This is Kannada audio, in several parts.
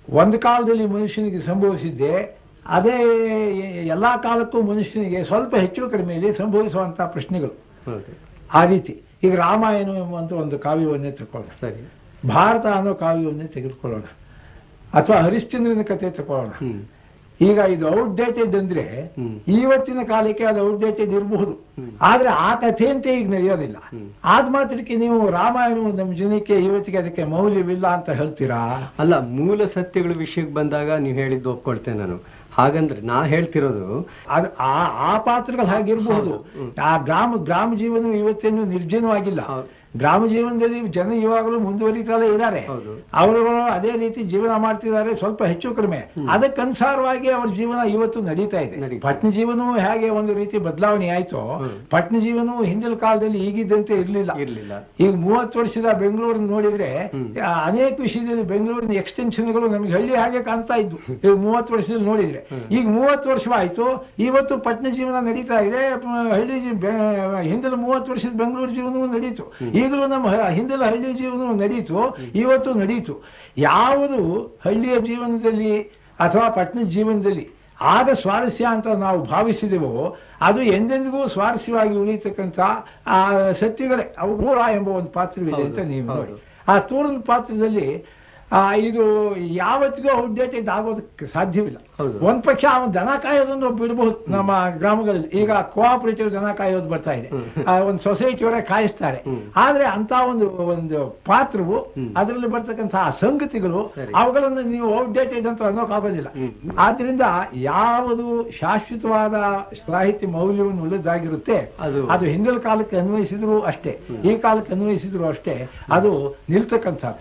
ಒಂದು ಕಾಲದಲ್ಲಿ ಮನುಷ್ಯನಿಗೆ ಸಂಭವಿಸಿದ್ದೆ ಅದೇ ಎಲ್ಲ ಕಾಲಕ್ಕೂ ಮನುಷ್ಯನಿಗೆ ಸ್ವಲ್ಪ ಹೆಚ್ಚು ಕಡಿಮೆಯಲ್ಲಿ ಸಂಭವಿಸುವಂಥ ಪ್ರಶ್ನೆಗಳು ಹೌದು ಆ ರೀತಿ ಈಗ ರಾಮಾಯಣ ಎಂಬಂತ ಒಂದು ಕಾವ್ಯವನ್ನೇ ತಗೊಳ್ಳೋಣ ಸರಿ ಭಾರತ ಅನ್ನೋ ಕಾವ್ಯವನ್ನೇ ತೆಗೆದುಕೊಳ್ಳೋಣ ಅಥವಾ ಹರಿಶ್ಚಂದ್ರನ ಕಥೆ ತಗೊಳ್ಳೋಣ ಹ್ಮ್ ಈಗ ಇದು ಔಟ್ಡೇಟೆಡ್ ಅಂದ್ರೆ ಹ್ಮ್. ಇವತ್ತಿನ ಕಾಲಕ್ಕೆ ಅದು ಔಟ್ಡೇಟೆಡ್ ಇರಬಹುದು ಆದ್ರೆ ಆ ಕಥೆಯಂತೆ ಈಗ ನಡೆಯೋದಿಲ್ಲ ಆದ ಮಾತ್ರಕ್ಕೆ ನೀವು ರಾಮಾಯಣವು ನಮ್ಮ ಜನಕ್ಕೆ ಇವತ್ತಿಗೆ ಅದಕ್ಕೆ ಮೌಲ್ಯವಿಲ್ಲ ಅಂತ ಹೇಳ್ತೀರಾ ಅಲ್ಲ ಮೂಲ ಸತ್ಯಗಳ ವಿಷಯಕ್ಕೆ ಬಂದಾಗ ನೀವು ಹೇಳಿದ್ದು ಒಪ್ಕೊಳ್ತೇನೆ ನಾನು ಹಾಗಂದ್ರೆ ನಾ ಹೇಳ್ತಿರೋದು ಅದು ಆ ಆ ಪಾತ್ರಗಳು ಹಾಗಿರಬಹುದು ಆ ಗ್ರಾಮ ಗ್ರಾಮ ಜೀವನ ಇವತ್ತೇನು ನಿರ್ಜನವಾಗಿಲ್ಲ ಹೌದು. ಗ್ರಾಮ ಜೀವನದಲ್ಲಿ ಜನ ಇವಾಗಲೂ ಮುಂದುವರಿತಲೇ ಇದ್ದಾರೆ ಹೌದು. ಅವರುಗಳು ಅದೇ ರೀತಿ ಜೀವನ ಮಾಡ್ತಿದ್ದಾರೆ ಸ್ವಲ್ಪ ಹೆಚ್ಚು ಕಡಿಮೆ ಅದಕ್ಕನುಸಾರವಾಗಿ ಅವ್ರ ಜೀವನ ಇವತ್ತು ನಡೀತಾ ಇದೆ ನಡೀತಾ ಇದೆ. ಪಟ್ಟಣ ಜೀವನವು ಹೇಗೆ ಒಂದು ರೀತಿ ಬದಲಾವಣೆ ಆಯ್ತೋ ಪಟ್ಟಣ ಜೀವನವು ಹಿಂದಿನ ಕಾಲದಲ್ಲಿ ಈಗಿದ್ದಂತೆ ಇರಲಿಲ್ಲ ಇರ್ಲಿಲ್ಲ ಈಗ ಮೂವತ್ತು ವರ್ಷದ ಬೆಂಗಳೂರನ್ನ ನೋಡಿದ್ರೆ ಆ, ಅನೇಕ ವಿಷಯದಲ್ಲಿ ಬೆಂಗಳೂರಿನ ಎಕ್ಸ್ಟೆನ್ಷನ್ಗಳು ನಮಗೆ ಹಳ್ಳಿ ಹಾಗೆ ಕಾಣ್ತಾ ಇದ್ವು ಈಗ ಮೂವತ್ತು ವರ್ಷದಲ್ಲಿ ನೋಡಿದ್ರೆ ಈಗ ಮೂವತ್ತು ವರ್ಷವಾಯ್ತು ಇವತ್ತು ಪಟ್ಟಣ ಜೀವನ ನಡೀತಾ ಇದೆ ಪ- ಹಳ್ಳಿ ಜೀ- ಬೆ- ಹಿಂದಿನ ಮೂವತ್ತು ವರ್ಷದ ಬೆಂಗಳೂರು ಜೀವನವೂ ನಡೀತು ಈಗಲೂ ನಮ್ಮ ಹ- ಹಿಂದಿನ ಹಳ್ಳಿ ಜೀವನವೂ ನಡೀತು ಇವತ್ತು ನಡೀತು ಯಾವುದು ಹಳ್ಳಿಯ ಜೀವನದಲ್ಲಿ ಅಥವಾ ಪಟ್ಟಣ ಜೀವನದಲ್ಲಿ ಆಗ ಸ್ವಾರಸ್ಯ ಅಂತ ನಾವು ಭಾವಿಸಿದೆವೋ ಅದು ಎಂದೆಂದಿಗೂ ಸ್ವಾರಸ್ಯವಾಗಿ ಉಳಿಯತಕ್ಕಂಥ ಆ ಸತ್ಯಗಳೇ ಅವು ಮೂರ ಎಂಬ ಒಂದು ಪಾತ್ರವಿದೆ ಅಂತ ಹೌದು, ನೀವು ನೋಡಿ ಹೌದು. ಆ ತೂರದ ಪಾತ್ರದಲ್ಲಿ ಆ, ಇದು ಯಾವತ್ತಿಗೂ ಔಟ್ಡೇಟೆಡ್ ಆಗೋದಕ್ಕೆ ಸಾಧ್ಯವಿಲ್ಲ ಹೌದು. ಒಂದ್ ಪಕ್ಷ ಅವನು ದನ ಕಾಯೋದನ್ನು ಬಿಡಬಹುದು ನಮ್ಮ ಗ್ರಾಮಗಳಲ್ಲಿ ಈಗ ಕೋಆಪರೇಟಿವ್ ದನ ಕಾಯೋದು ಬರ್ತಾ ಇದೆ ಆ, ಒಂದು ಸೊಸೈಟಿಯವರೇ ಕಾಯಿಸ್ತಾರೆ ಆದ್ರೆ ಅಂತ ಒಂದು ಒಂದು ಪಾತ್ರವು ಅದರಲ್ಲಿ ಬರ್ತಕ್ಕಂಥ ಆ ಸಂಗತಿಗಳು ಸರಿ. ಅವುಗಳನ್ನು ನೀವು ಔಟ್ಡೇಟೆಡ್ ಅಂತ ಅನ್ನೋಕ್ಕಾಗೋದಿಲ್ಲ ಆದ್ರಿಂದ ಯಾವುದು ಶಾಶ್ವತವಾದ ಸಾಹಿತ್ಯ ಮೌಲ್ಯವನ್ನು ಉಳಿದಾಗಿರುತ್ತೆ ಅದು- ಅದು ಹಿಂದಿನ ಕಾಲಕ್ಕೆ ಅನ್ವಯಿಸಿದ್ರು ಅಷ್ಟೇ ಈ ಕಾಲಕ್ಕೆ ಅನ್ವಯಿಸಿದ್ರು ಅಷ್ಟೇ ಅದು ನಿಲ್ತಕ್ಕಂಥದ್ದು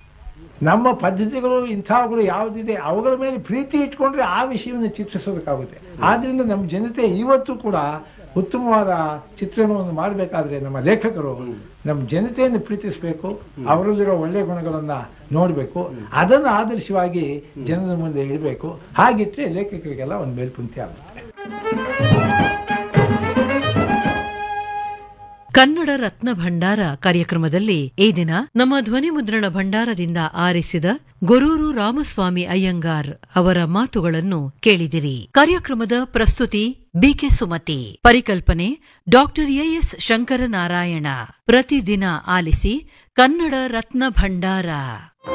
ನಮ್ಮ ಪದ್ಧತಿಗಳು ಇಂಥವುಗಳು ಯಾವುದಿದೆ ಅವುಗಳ ಮೇಲೆ ಪ್ರೀತಿ ಇಟ್ಕೊಂಡ್ರೆ ಆ ವಿಷಯವನ್ನು ಚಿತ್ರಿಸೋದಕ್ಕಾಗುತ್ತೆ ಆದ್ರಿಂದ ನಮ್ಮ ಜನತೆ ಇವತ್ತು ಕೂಡ ಉತ್ತಮವಾದ ಚಿತ್ರಣವನ್ನು ಮಾಡಬೇಕಾದ್ರೆ ನಮ್ಮ ಲೇಖಕರು ನಮ್ಮ ಜನತೆಯನ್ನು ಪ್ರೀತಿಸಬೇಕು ಅವರಲ್ಲಿರೋ ಒಳ್ಳೆಯ ಗುಣಗಳನ್ನ ನೋಡಬೇಕು ಅದನ್ನು ಆದರ್ಶವಾಗಿ ಜನರ ಮುಂದೆ ಇಡಬೇಕು ಹಾಗಿಟ್ಟರೆ ಲೇಖಕರಿಗೆಲ್ಲ ಒಂದು ಮೇಲ್ಪುಂಕ್ತಿ ಆಗುತ್ತೆ ಕನ್ನಡ ರತ್ನ ಭಂಡಾರ ಕಾರ್ಯಕ್ರಮದಲ್ಲಿ ಈ ದಿನ ನಮ್ಮ ಧ್ವನಿ ಮುದ್ರಣ ಭಂಡಾರದಿಂದ ಆರಿಸಿದ ಗೊರೂರು ರಾಮಸ್ವಾಮಿ ಅಯ್ಯಂಗಾರ್ ಅವರ ಮಾತುಗಳನ್ನು ಕೇಳಿದಿರಿ ಕಾರ್ಯಕ್ರಮದ ಪ್ರಸ್ತುತಿ ಬಿಕೆ ಸುಮತಿ ಪರಿಕಲ್ಪನೆ ಡಾಕ್ಟರ್ ಎಎಸ್ ಶಂಕರನಾರಾಯಣ ಪ್ರತಿದಿನ ಆಲಿಸಿ ಕನ್ನಡ ರತ್ನ ಭಂಡಾರ